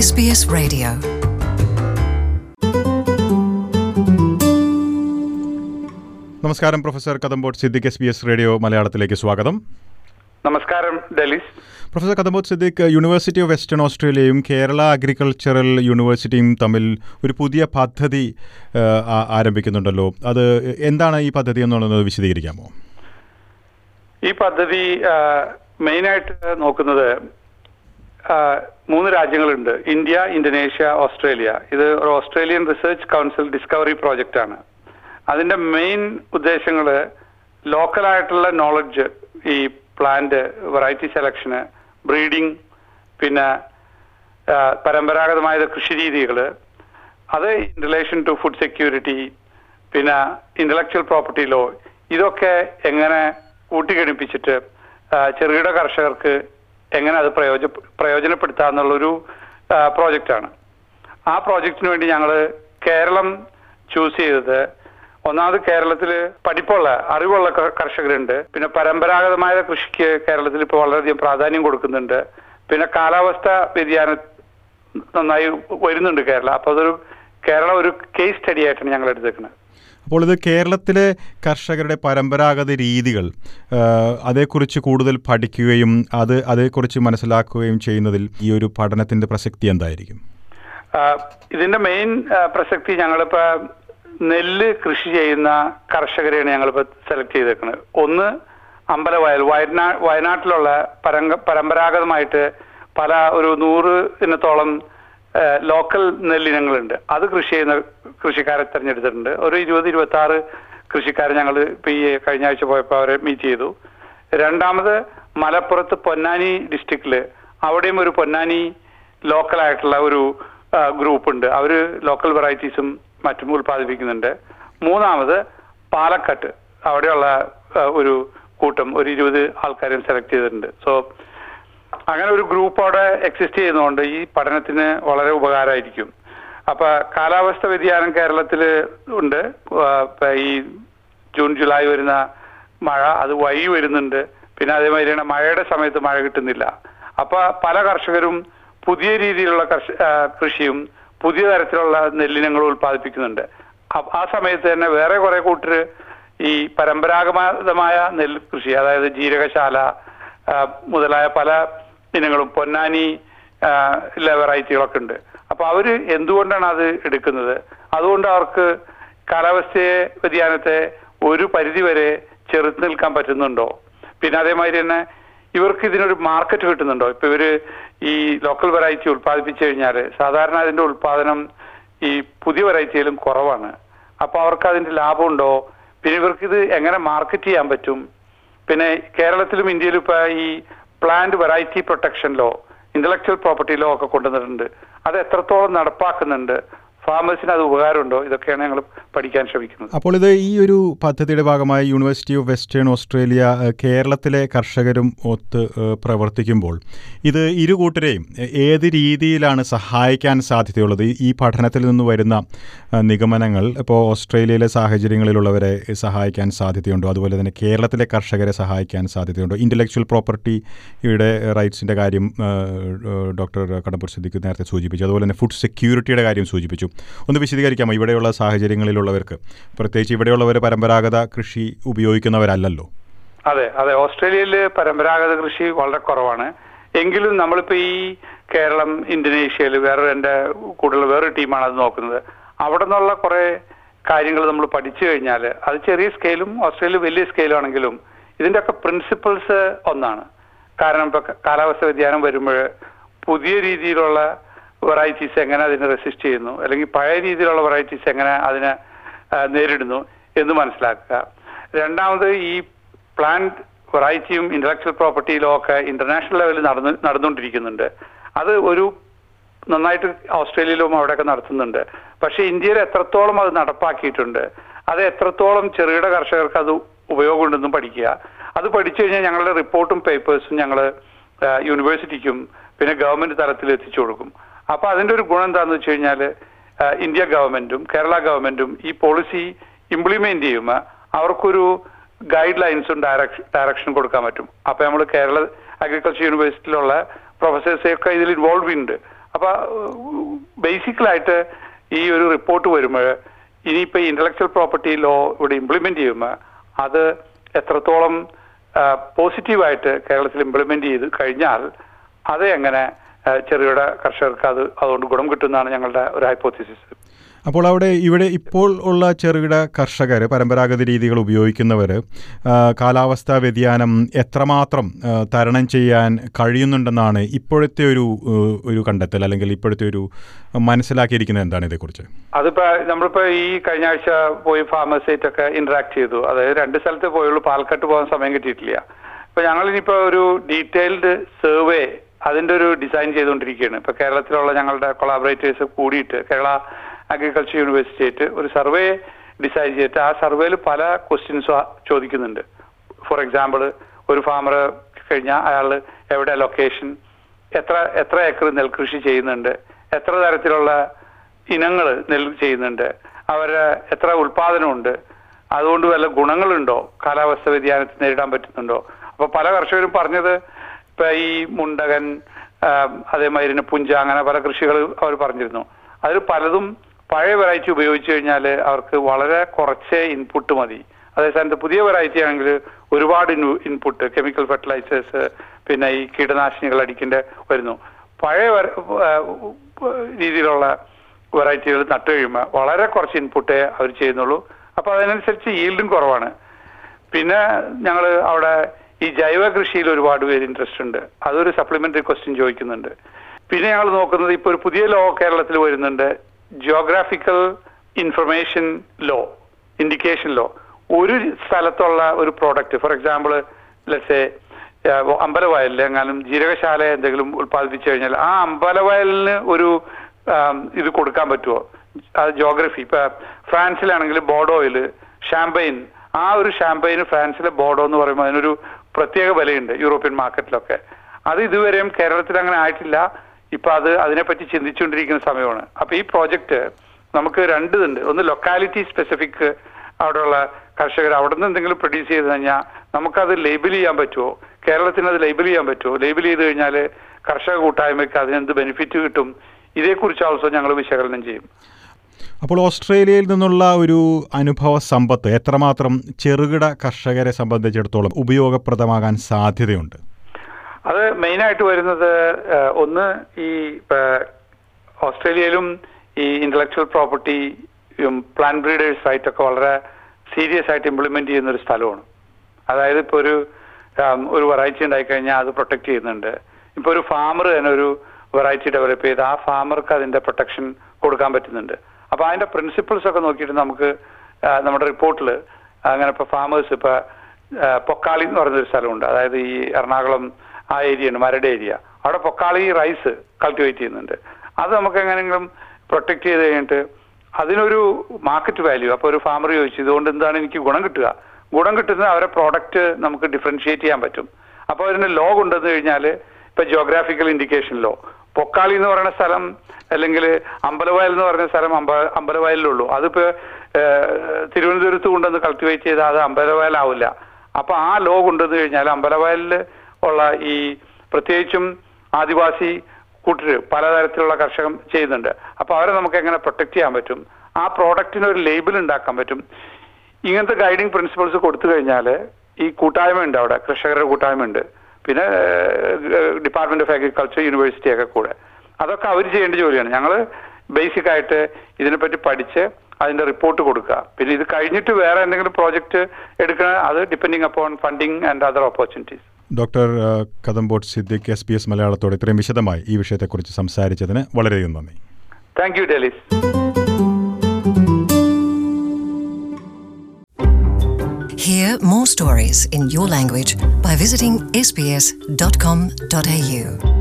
SBS Radio. നമസ്കാരം professor Kadambot Siddique S B S radio മലയാളത്തിലേക്ക് സ്വാഗതം നമസ്കാരം ഡെലിസ് professor Kadambot Siddique University of Western ഓസ്ട്രേലിയയും കേരള അഗ്രികൾച്ചറൽ യൂണിവേഴ്സിറ്റിയും തമ്മിൽ ഒരു പുതിയ പദ്ധതി ആ, ആ- ആരംഭിക്കുന്നുണ്ടല്ലോ അത് എന്താണ് ഈ പദ്ധതി എന്നുള്ളത് വിശദീകരിക്കാമോ ഈ പദ്ധതി ആ, മെയിനായിട്ട് നോക്കുന്നത് ആ, മൂന്ന് രാജ്യങ്ങളുണ്ട് ഇന്ത്യ ഇന്തോനേഷ്യ ഓസ്ട്രേലിയ ഇത് ഒരു Australian Research Council Discovery Project ആണ് അതിന്റെ മെയിൻ ഉദ്ദേശങ്ങൾ ലോക്കലായിട്ടുള്ള നോളജ് ഈ പ്ലാന്റ് വെറൈറ്റി സെലക്ഷന് ബ്രീഡിംഗ് പിന്നെ ആ, പരമ്പരാഗതമായ കൃഷി രീതികൾ അത് in relation to food security പിന്നെ ഇന്റലക്ച്വൽ പ്രോപ്പർട്ടി ലോ ഇതൊക്കെ എങ്ങനെ കൂട്ടിഘടിപ്പിച്ചിട്ട് ആ, ചെറുകിട കർഷകർക്ക് എങ്ങനെ അത് പ്രയോജ പ്രയോജനപ്പെടുത്താന്നുള്ളൊരു പ്രോജക്റ്റാണ് ആ പ്രോജക്റ്റിന് വേണ്ടി ഞങ്ങൾ കേരളം ചൂസ് ചെയ്തത് ഒന്നാമത് കേരളത്തിൽ പഠിപ്പുള്ള അറിവുള്ള ക- കർഷകരുണ്ട് പിന്നെ പരമ്പരാഗതമായ കൃഷിക്ക് കേരളത്തിൽ ഇപ്പോൾ വളരെയധികം പ്രാധാന്യം കൊടുക്കുന്നുണ്ട് പിന്നെ കാലാവസ്ഥ വ്യതിയാനം നന്നായി വരുന്നുണ്ട് കേരള അപ്പോൾ അതൊരു കേരളം ഒരു കേസ് സ്റ്റഡി ആയിട്ടാണ് ഞങ്ങൾ എടുത്തേക്കുന്നത് അപ്പോൾ ഇത് കേരളത്തിലെ കർഷകരുടെ പരമ്പരാഗത രീതികൾ ആ, അതേക്കുറിച്ച് കൂടുതൽ പഠിക്കുകയും അത് അതേക്കുറിച്ച് മനസ്സിലാക്കുകയും ചെയ്യുന്നതിൽ ഈ ഒരു പഠനത്തിൻ്റെ പ്രസക്തി എന്തായിരിക്കും ആഹ് ഇതിന്റെ മെയിൻ ആഹ് പ്രസക്തി ഞങ്ങളിപ്പോ നെല്ല് കൃഷി ചെയ്യുന്ന കർഷകരെയാണ് ഞങ്ങളിപ്പോ സെലക്ട് ചെയ്തേക്കുന്നത് ഒന്ന് അമ്പലവയൽ വയനാ വയനാട്ടിലുള്ള പരങ്ക പരമ്പരാഗതമായിട്ട് പല ഒരു നൂറ് ഇനത്തോളം ആഹ് ലോക്കൽ നെല്ലിനങ്ങളുണ്ട് അത് കൃഷി ചെയ്യുന്ന കൃഷിക്കാരെ തിരഞ്ഞെടുത്തിട്ടുണ്ട് ഒരു ഇരുപത് ഇരുപത്തി ആറ് കൃഷിക്കാരെ ഞങ്ങൾ ഇപ്പൊ ഈ കഴിഞ്ഞ ആഴ്ച പോയപ്പോൾ അവരെ മീറ്റ് ചെയ്തു രണ്ടാമത് മലപ്പുറത്ത് പൊന്നാനി ഡിസ്ട്രിക്റ്റില് അവിടെയും ഒരു പൊന്നാനി ലോക്കൽ ആയിട്ടുള്ള ഒരു ഗ്രൂപ്പ് ഉണ്ട് അവര് ലോക്കൽ വെറൈറ്റീസും മറ്റും ഉൽപ്പാദിപ്പിക്കുന്നുണ്ട് മൂന്നാമത് പാലക്കാട്ട് അവിടെയുള്ള ആ, ഒരു കൂട്ടം ഒരു ഇരുപത് ആൾക്കാരെയും സെലക്ട് ചെയ്തിട്ടുണ്ട് സോ അങ്ങനെ ഒരു ഗ്രൂപ്പ് അവിടെ എക്സിസ്റ്റ് ചെയ്യുന്നതുകൊണ്ട് ഈ പഠനത്തിന് വളരെ ഉപകാരമായിരിക്കും അപ്പൊ കാലാവസ്ഥ വ്യതിയാനം കേരളത്തിൽ ഉണ്ട് ആ, ഇപ്പൊ ഈ ജൂൺ ജൂലൈ വരുന്ന മഴ അത് വൈകി വരുന്നുണ്ട് പിന്നെ അതേമാതിരിയാണ് മഴയുടെ സമയത്ത് മഴ കിട്ടുന്നില്ല അപ്പൊ പല കർഷകരും പുതിയ രീതിയിലുള്ള കർഷ- ആ, കൃഷിയും പുതിയ തരത്തിലുള്ള നെല്ലിനങ്ങളും ഉൽപ്പാദിപ്പിക്കുന്നുണ്ട് അ- ആ സമയത്ത് തന്നെ വേറെ കുറെ കൂട്ടര് ഈ പരമ്പരാഗതമായ നെല്ല് കൃഷി അതായത് ജീരകശാല ആ, മുതലായ പല ഇനങ്ങളും പൊന്നാനി ആ, ഇല്ല വെറൈറ്റികളൊക്കെ ഉണ്ട് അപ്പൊ അവര് എന്തുകൊണ്ടാണ് അത് എടുക്കുന്നത് അതുകൊണ്ട് അവർക്ക് കാലാവസ്ഥയെ വ്യതിയാനത്തെ ഒരു പരിധി വരെ ചെറുത്ത് നിൽക്കാൻ പറ്റുന്നുണ്ടോ പിന്നെ അതേമാതിരി തന്നെ ഇവർക്ക് ഇതിനൊരു മാർക്കറ്റ് കിട്ടുന്നുണ്ടോ ഇപ്പൊ ഇവര് ഈ ലോക്കൽ വെറൈറ്റി ഉൽപ്പാദിപ്പിച്ചു കഴിഞ്ഞാൽ സാധാരണ അതിന്റെ ഉൽപാദനം ഈ പുതിയ വെറൈറ്റിയിലും കുറവാണ് അപ്പൊ അവർക്ക് അതിന്റെ ലാഭമുണ്ടോ പിന്നെ ഇവർക്ക് ഇത് എങ്ങനെ മാർക്കറ്റ് ചെയ്യാൻ പറ്റും പിന്നെ കേരളത്തിലും ഇന്ത്യയിലും ഇപ്പൊ ഈ plant variety protection law intellectual property law ഒക്കെ കൊണ്ടുവന്നിട്ടുണ്ട് അത് എത്രത്തോളം നടപ്പാക്കുന്നുണ്ട് ഫാമേഴ്സിന് അത് ഉപകാരമുണ്ടോ ഇതൊക്കെയാണ് ഞങ്ങൾ പഠിക്കാൻ ശ്രമിക്കുന്നത് അപ്പോൾ ഇത് ഈ ഒരു പദ്ധതിയുടെ ഭാഗമായി യൂണിവേഴ്സിറ്റി ഓഫ് വെസ്റ്റേൺ ഓസ്ട്രേലിയ ഏഹ്, കേരളത്തിലെ കർഷകരും ഒത്ത് ഏഹ്, പ്രവർത്തിക്കുമ്പോൾ ഇത് ഇരു കൂട്ടരെയും ഏഹ്, ഏത് രീതിയിലാണ് സഹായിക്കാൻ സാധ്യതയുള്ളത് ഈ- ഈ പഠനത്തിൽ നിന്ന് വരുന്ന ഏഹ്, നിഗമനങ്ങൾ ഇപ്പോൾ ഓസ്ട്രേലിയയിലെ സാഹചര്യങ്ങളിലുള്ളവരെ സഹായിക്കാൻ സാധ്യതയുണ്ടോ അതുപോലെ തന്നെ കേരളത്തിലെ കർഷകരെ സഹായിക്കാൻ സാധ്യതയുണ്ടോ ഇൻ്റലക്ച്വൽ പ്രോപ്പർട്ടിയുടെ റൈറ്റ്സിൻ്റെ കാര്യം ഏഹ്, ഏഹ്, ഡോക്ടർ കടമ്പൂർ സിദ്ദിഖ് നേരത്തെ സൂചിപ്പിച്ചു അതുപോലെ തന്നെ ഫുഡ് സെക്യൂരിറ്റിയുടെ കാര്യം സൂചിപ്പിച്ചു ഒന്ന് വിശദീകരിക്കാമോ ഇവിടെയുള്ള സാഹചര്യങ്ങളിലുള്ളവർക്ക് പ്രത്യേകിച്ച് ഇവിടെയുള്ളവർ പരമ്പരാഗത കൃഷി ഉപയോഗിക്കുന്നവരല്ലല്ലോ അതെ അതെ ഓസ്ട്രേലിയയിൽ പരമ്പരാഗത കൃഷി വളരെ കുറവാണ് എങ്കിലും നമ്മളിപ്പോ ഈ കേരളം ഇന്തോനേഷ്യയിൽ വേറെ എന്റെ കൂടുതൽ വേറൊരു ടീമാണ് അത് നോക്കുന്നത് അവിടെ നിന്നുള്ള കുറെ കാര്യങ്ങൾ നമ്മൾ പഠിച്ചു കഴിഞ്ഞാൽ അത് ചെറിയ സ്കെയിലും ഓസ്ട്രേലിയ വലിയ സ്കെയിലും ആണെങ്കിലും ഇതിന്റെ ഒക്കെ പ്രിൻസിപ്പിൾസ് ഒന്നാണ് കാരണം ഇപ്പൊ ക- കാലാവസ്ഥ വ്യതിയാനം വരുമ്പോൾ പുതിയ രീതിയിലുള്ള വെറൈറ്റീസ് എങ്ങനെ അതിനെ റെസിസ്റ്റ് ചെയ്യുന്നു അല്ലെങ്കിൽ പഴയ രീതിയിലുള്ള വെറൈറ്റീസ് എങ്ങനെ അതിനെ ആ, നേരിടുന്നു എന്ന് മനസ്സിലാക്കുക രണ്ടാമത് ഈ പ്ലാന്റ് വെറൈറ്റിയും ഇന്റലക്ച്വൽ പ്രോപ്പർട്ടിയിലും ഒക്കെ ഇന്റർനാഷണൽ ലെവലിൽ നടന്നു നടന്നുകൊണ്ടിരിക്കുന്നുണ്ട് അത് ഒരു നന്നായിട്ട് ഓസ്ട്രേലിയയിലും അവിടെയൊക്കെ നടത്തുന്നുണ്ട് പക്ഷെ ഇന്ത്യയിൽ എത്രത്തോളം അത് നടപ്പാക്കിയിട്ടുണ്ട് അത് എത്രത്തോളം ചെറുകിട കർഷകർക്ക് അത് ഉപയോഗമുണ്ടെന്നും പഠിക്കുക അത് പഠിച്ചു കഴിഞ്ഞാൽ ഞങ്ങളുടെ റിപ്പോർട്ടും പേപ്പേഴ്സും ഞങ്ങൾ യൂണിവേഴ്സിറ്റിക്കും പിന്നെ ഗവൺമെന്റ് തലത്തിൽ എത്തിച്ചു കൊടുക്കും അപ്പൊ അതിന്റെ ഒരു ഗുണം എന്താണെന്ന് വെച്ച് കഴിഞ്ഞാൽ ഇന്ത്യ ഗവൺമെന്റും കേരള ഗവൺമെന്റും ഈ പോളിസി ഇംപ്ലിമെന്റ് ചെയ്യുമ്പോൾ അവർക്കൊരു ഗൈഡ് ലൈൻസും ഡയറക്ഷൻ ഡയറക്ഷൻ കൊടുക്കാൻ പറ്റും അപ്പൊ നമ്മൾ കേരള അഗ്രികൾച്ചർ യൂണിവേഴ്സിറ്റിയിലുള്ള പ്രൊഫസേഴ്സൊക്കെ ഇതിൽ ഇൻവോൾവ് ഉണ്ട് അപ്പൊ ബേസിക്കലായിട്ട് ഈ ഒരു റിപ്പോർട്ട് വരുമ്പോൾ ഇനിയിപ്പോ ഇന്റലക്ച്വൽ പ്രോപ്പർട്ടി ലോ ഇവിടെ ഇംപ്ലിമെന്റ് ചെയ്യുമ്പോൾ അത് എത്രത്തോളം പോസിറ്റീവായിട്ട് കേരളത്തിൽ ഇംപ്ലിമെന്റ് ചെയ്ത് കഴിഞ്ഞാൽ അത് എങ്ങനെ ആ, ചെറുകിട കർഷകർക്ക് അത് അതുകൊണ്ട് ഗുണം കിട്ടുന്നതാണ് ഞങ്ങളുടെ ഒരു ഹൈപ്പോത്തിസിസ് അപ്പോൾ അവിടെ ഇവിടെ ഇപ്പോൾ ഉള്ള ചെറുകിട കർഷകർ പരമ്പരാഗത രീതികൾ ഉപയോഗിക്കുന്നവർ കാലാവസ്ഥാ വ്യതിയാനം എത്രമാത്രം ആ, തരണം ചെയ്യാൻ കഴിയുന്നുണ്ടെന്നാണ് ഇപ്പോഴത്തെ ഒരു ഏഹ്, ഒരു കണ്ടെത്തൽ അല്ലെങ്കിൽ ഇപ്പോഴത്തെ ഒരു മനസ്സിലാക്കിയിരിക്കുന്നത് എന്താണ് ഇതേക്കുറിച്ച് അതിപ്പോ നമ്മളിപ്പോ ഈ കഴിഞ്ഞ ആഴ്ച പോയി ഫാമേഴ്സായിട്ട് ഒക്കെ ഇന്ററാക്ട് ചെയ്തു അതായത് രണ്ട് സ്ഥലത്ത് പോയുള്ളൂ പാലക്കാട്ട് പോകാൻ സമയം കിട്ടിയിട്ടില്ല ഇപ്പൊ ഞങ്ങൾ ഇനിയിപ്പോ ഒരു ഡീറ്റെയിൽഡ് സർവേ അതിന്റെ ഒരു ഡിസൈൻ ചെയ്തുകൊണ്ടിരിക്കുകയാണ് ഇപ്പൊ കേരളത്തിലുള്ള ഞങ്ങളുടെ കൊളാബറേറ്റേഴ്സ് കൂടിയിട്ട് കേരള അഗ്രികൾച്ചർ യൂണിവേഴ്സിറ്റി ആയിട്ട് ഒരു സർവേ ഡിസൈൻ ചെയ്തിട്ട് ആ സർവേയിൽ പല ക്വസ്റ്റ്യൻസ് ചോദിക്കുന്നുണ്ട് ഫോർ എക്സാമ്പിൾ ഒരു ഫാമർ കഴിഞ്ഞാൽ അയാൾ എവിടെ ലൊക്കേഷൻ എത്ര എത്ര ഏക്കർ നെൽകൃഷി ചെയ്യുന്നുണ്ട് എത്ര തരത്തിലുള്ള ഇനങ്ങൾ നെൽ ചെയ്യുന്നുണ്ട് അവര് എത്ര ഉൽപാദനമുണ്ട് അതുകൊണ്ട് വല്ല ഗുണങ്ങളുണ്ടോ കാലാവസ്ഥ വ്യതിയാനത്തെ നേരിടാൻ പറ്റുന്നുണ്ടോ അപ്പൊ പല കർഷകരും പറഞ്ഞത് ഇപ്പൊ ഈ മുണ്ടകൻ ആം, അതേമാതിരി തന്നെ പുഞ്ച അങ്ങനെ പല കൃഷികൾ അവർ പറഞ്ഞിരുന്നു അതിൽ പലതും പഴയ വെറൈറ്റി ഉപയോഗിച്ചു കഴിഞ്ഞാൽ അവർക്ക് വളരെ കുറച്ചേ ഇൻപുട്ട് മതി അതേസമയത്ത് പുതിയ വെറൈറ്റി ആണെങ്കിൽ ഒരുപാട് ഇൻപുട്ട് കെമിക്കൽ ഫെർട്ടിലൈസേഴ്സ് പിന്നെ ഈ കീടനാശിനികൾ അടിക്കേണ്ട വരുന്നു പഴയ വര- ആ, രീതിയിലുള്ള വെറൈറ്റികൾ നട്ടു കഴിയുമ്പോൾ വളരെ കുറച്ച് ഇൻപുട്ടേ അവർ ചെയ്യുന്നുള്ളൂ അപ്പൊ അതിനനുസരിച്ച് ഈൽഡും കുറവാണ് പിന്നെ ഞങ്ങൾ അവിടെ ഈ ജൈവ കൃഷിയിൽ ഒരുപാട് പേര് ഇൻട്രസ്റ്റ് ഉണ്ട് അതൊരു സപ്ലിമെന്ററി ക്വസ്റ്റ്യൻ ചോദിക്കുന്നുണ്ട് പിന്നെ ഞങ്ങൾ നോക്കുന്നത് ഇപ്പോൾ ഒരു പുതിയ ലോ കേരളത്തിൽ വരുന്നുണ്ട് geographical information law indication law ഒരു സ്ഥലത്തുള്ള ഒരു പ്രോഡക്റ്റ് ഫോർ എക്സാമ്പിൾ ലെറ്റ്സേ അമ്പലവയലിൽ എങ്ങാനും ജീരകശാല എന്തെങ്കിലും ഉത്പാദിപ്പിച്ചു കഴിഞ്ഞാൽ ആ അമ്പലവയലിന് ഒരു ആം, ഇത് കൊടുക്കാൻ പറ്റുമോ അത് ജോഗ്രഫി ഇപ്പൊ ഫ്രാൻസിലാണെങ്കിൽ ബോഡോയിൽ ഷാമ്പയിൻ ആ ഒരു ഷാമ്പയിന് ഫ്രാൻസിലെ ബോഡോ എന്ന് പറയുമ്പോൾ അതിനൊരു പ്രത്യേക വിലയുണ്ട് യൂറോപ്യൻ മാർക്കറ്റിലൊക്കെ അത് ഇതുവരെയും കേരളത്തിൽ അങ്ങനെ ആയിട്ടില്ല ഇപ്പൊ അത് അതിനെപ്പറ്റി ചിന്തിച്ചുകൊണ്ടിരിക്കുന്ന സമയമാണ് അപ്പൊ ഈ പ്രോജക്റ്റ് നമുക്ക് രണ്ട് ഇതുണ്ട് ഒന്ന് ലൊക്കാലിറ്റി സ്പെസിഫിക് അവിടെയുള്ള കർഷകർ അവിടെ നിന്ന് എന്തെങ്കിലും പ്രൊഡ്യൂസ് ചെയ്ത് കഴിഞ്ഞാൽ നമുക്കത് ലേബിൾ ചെയ്യാൻ പറ്റുമോ കേരളത്തിന് അത് ലേബിൾ ചെയ്യാൻ പറ്റുമോ ലേബിൾ ചെയ്ത് കഴിഞ്ഞാൽ കർഷക കൂട്ടായ്മയ്ക്ക് അതിനെന്ത് ബെനിഫിറ്റ് കിട്ടും ഇതേക്കുറിച്ച് ആൾസോ ഞങ്ങൾ വിശകലനം ചെയ്യും അപ്പോൾ ഓസ്ട്രേലിയയിൽ നിന്നുള്ള ഒരു അനുഭവ സമ്പത്ത് എത്രമാത്രം ചെറുകിട കർഷകരെ സംബന്ധിച്ചിടത്തോളം ഉപയോഗപ്രദമാകാൻ സാധ്യതയുണ്ട് അത് മെയിനായിട്ട് വരുന്നത് ഏഹ്, ഒന്ന് ഈ ഇപ്പൊ ഓസ്ട്രേലിയയിലും ഈ ഇന്റലക്ച്വൽ പ്രോപ്പർട്ടിയും പ്ലാൻ ബ്രീഡേഴ്സ് ആയിട്ടൊക്കെ വളരെ സീരിയസ് ആയിട്ട് ഇംപ്ലിമെന്റ് ചെയ്യുന്ന ഒരു സ്ഥലമാണ് അതായത് ഇപ്പോൾ ഒരു ആം, ഒരു വെറൈറ്റി ഉണ്ടായിക്കഴിഞ്ഞാൽ അത് പ്രൊട്ടക്ട് ചെയ്യുന്നുണ്ട് ഇപ്പോൾ ഒരു ഫാമർ തന്നെ ഒരു വെറൈറ്റി ഡെവലപ്പ് ചെയ്ത് ആ ഫാമർക്ക് അതിന്റെ പ്രൊട്ടക്ഷൻ കൊടുക്കാൻ പറ്റുന്നുണ്ട് അപ്പൊ അതിന്റെ പ്രിൻസിപ്പിൾസ് ഒക്കെ നോക്കിയിട്ട് നമുക്ക് ആ, നമ്മുടെ റിപ്പോർട്ടിൽ അങ്ങനെ ഇപ്പൊ ഫാമേഴ്സ് ഇപ്പൊ ആ, പൊക്കാളി എന്ന് പറയുന്നൊരു സ്ഥലമുണ്ട് അതായത് ഈ എറണാകുളം ആ ഏരിയ ഉണ്ട് മരട് ഏരിയ അവിടെ പൊക്കാളി റൈസ് കൾട്ടിവേറ്റ് ചെയ്യുന്നുണ്ട് അത് നമുക്ക് എങ്ങനെയെങ്കിലും പ്രൊട്ടക്ട് ചെയ്ത് കഴിഞ്ഞിട്ട് അതിനൊരു മാർക്കറ്റ് വാല്യൂ അപ്പോൾ ഒരു ഫാമർ ചോദിച്ചു ഇതുകൊണ്ട് എന്താണ് എനിക്ക് ഗുണം കിട്ടുക ഗുണം കിട്ടുന്നത് അവരെ പ്രോഡക്റ്റ് നമുക്ക് ഡിഫറൻഷിയേറ്റ് ചെയ്യാൻ പറ്റും അപ്പോൾ അതിന് ലോ കൊണ്ടുവന്നു കഴിഞ്ഞാൽ ഇപ്പൊ ജിയോഗ്രാഫിക്കൽ ഇൻഡിക്കേഷൻ ലോ പൊക്കാളി എന്ന് പറയുന്ന സ്ഥലം അല്ലെങ്കിൽ അമ്പലവയൽ എന്ന് പറയുന്ന സ്ഥലം അമ്പ അമ്പലവയലിലുള്ളൂ അതിപ്പോ ഏഹ്, തിരുവനന്തപുരത്ത് കൊണ്ടുവന്ന് കൾട്ടിവേറ്റ് ചെയ്താൽ അത് അമ്പലവയലാവില്ല അപ്പൊ ആ ലോ കൊണ്ടുവന്നു കഴിഞ്ഞാൽ അമ്പലവയലിൽ ഉള്ള ഈ പ്രത്യേകിച്ചും ആദിവാസി കൂട്ടര് പലതരത്തിലുള്ള കർഷകം ചെയ്യുന്നുണ്ട് അപ്പൊ അവരെ നമുക്ക് എങ്ങനെ പ്രൊട്ടക്ട് ചെയ്യാൻ പറ്റും ആ പ്രോഡക്റ്റിന് ഒരു ലേബിൾ ഉണ്ടാക്കാൻ പറ്റും ഇങ്ങനത്തെ ഗൈഡിങ് പ്രിൻസിപ്പൾസ് കൊടുത്തു കഴിഞ്ഞാൽ ഈ കൂട്ടായ്മ ഉണ്ട് അവിടെ കർഷകരുടെ കൂട്ടായ്മ ഉണ്ട് പിന്നെ ഡിപ്പാർട്ട്മെന്റ് ഓഫ് അഗ്രികൾച്ചർ യൂണിവേഴ്സിറ്റി ഒക്കെ കൂടെ അതൊക്കെ അവർ ചെയ്യേണ്ട ജോലിയാണ് ഞങ്ങൾ ബേസിക് ആയിട്ട് ഇതിനെപ്പറ്റി പഠിച്ച് അതിന്റെ റിപ്പോർട്ട് കൊടുക്കുക പിന്നെ ഇത് കഴിഞ്ഞിട്ട് വേറെ എന്തെങ്കിലും പ്രോജക്റ്റ് എടുക്കണ അത് depending upon funding and other opportunities doctor ആ, Kadambot Siddique S B S മലയാളത്തോട് ഇത്രയും വിശദമായി ഈ വിഷയത്തെക്കുറിച്ച് സംസാരിച്ചതിന് വളരെയധികം നന്ദി താങ്ക് യു ഡെലിസ് Hear more stories in your language by visiting sbs.com.au.